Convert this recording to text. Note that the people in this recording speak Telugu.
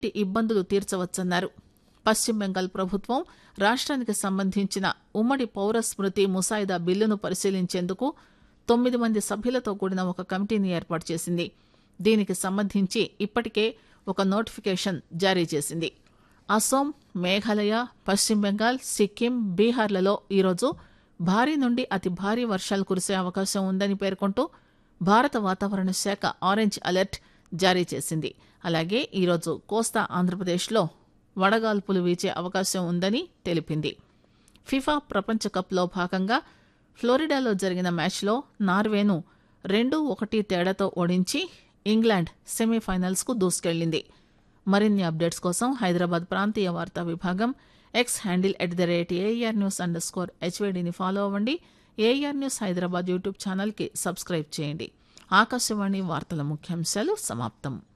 ఇబ్బందులు తీర్చవచ్చన్నారు పశ్చిమ బెంగాల్ ప్రభుత్వం రాష్ట్రానికి సంబంధించిన ఉమ్మడి పౌర స్మృతి ముసాయిదా బిల్లును పరిశీలించేందుకు తొమ్మిది మంది సభ్యులతో కూడిన ఒక కమిటీని ఏర్పాటు చేసింది దీనికి సంబంధించి ఇప్పటికే ఒక నోటిఫికేషన్ జారీ చేసింది అసోం మేఘాలయ పశ్చిమ బెంగాల్ సిక్కిం బీహార్లలో ఈరోజు భారీ నుండి అతి భారీ వర్షాలు కురిసే అవకాశం ఉందని పేర్కొంటూ భారత వాతావరణ శాఖ ఆరెంజ్ అలర్ట్ జారీ చేసింది అలాగే ఈరోజు కోస్తా ఆంధ్రప్రదేశ్లో వడగాల్పులు వీచే అవకాశం ఉందని తెలిపింది ఫిఫా ప్రపంచ కప్లో భాగంగా ఫ్లోరిడాలో జరిగిన మ్యాచ్లో నార్వేను రెండు ఒకటి తేడాతో ఓడించి ఇంగ్లాండ్ సెమీఫైనల్స్కు దూసుకెళ్లింది మరిన్ని అప్డేట్స్ కోసం హైదరాబాద్ ప్రాంతీయ వార్తా విభాగం X handle at the rate AIR news underscore హెచ్వేడిని ఫాలో అవ్వండి ఏఆర్ న్యూస్ హైదరాబాద్ యూట్యూబ్ ఛానల్కి సబ్స్క్రైబ్ చేయండి ఆకాశవాణి వార్తల ముఖ్యాంశాలు సమాప్తం